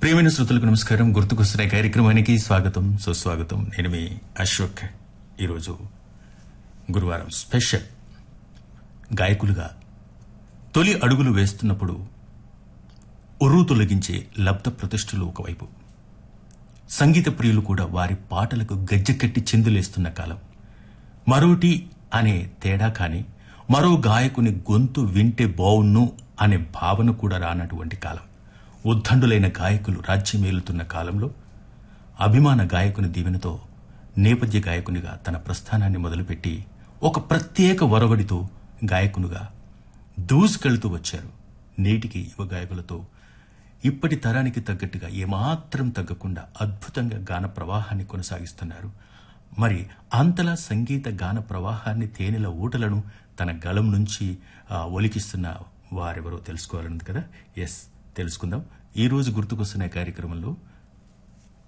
ప్రియమైన శ్రోతలకు నమస్కారం గుర్తుకొస్తున్న కార్యక్రమానికి స్వాగతం సుస్వాగతం నేను మీ అశోక్ ఈరోజు గురువారం స్పెషల్ గాయకులుగా తొలి అడుగులు వేస్తున్నప్పుడు ఉర్రు తొలగించే లబ్ధ ప్రతిష్టలు ఒకవైపు సంగీత ప్రియులు కూడా వారి పాటలకు గజ్జెకట్టి చిందులేస్తున్న కాలం మరోటి అనే తేడా కాని మరో గాయకుని గొంతు వింటే బావున్ను అనే భావన కూడా రానటువంటి కాలం ఉద్దండులైన గాయకులు రాజ్యమేలుతున్న కాలంలో అభిమాన గాయకుని దీవెనతో నేపథ్య గాయకునిగా తన ప్రస్థానాన్ని మొదలుపెట్టి ఒక ప్రత్యేక వరవడితో గాయకునిగా దూసుకెళ్తూ వచ్చారు నేటికి యువ గాయకులతో ఇప్పటి తరానికి తగ్గట్టుగా ఏమాత్రం తగ్గకుండా అద్భుతంగా గాన ప్రవాహాన్ని కొనసాగిస్తున్నారు మరి అంతలా సంగీత గాన ప్రవాహాన్ని తేనెల ఊటలను తన గళం నుంచి ఆ, ఒలికిస్తున్న వారెవరో తెలుసుకోవాలన్నది కదా ఎస్ తెలుసుకుందాం ఈ రోజు గుర్తుకొస్తున్న కార్యక్రమంలో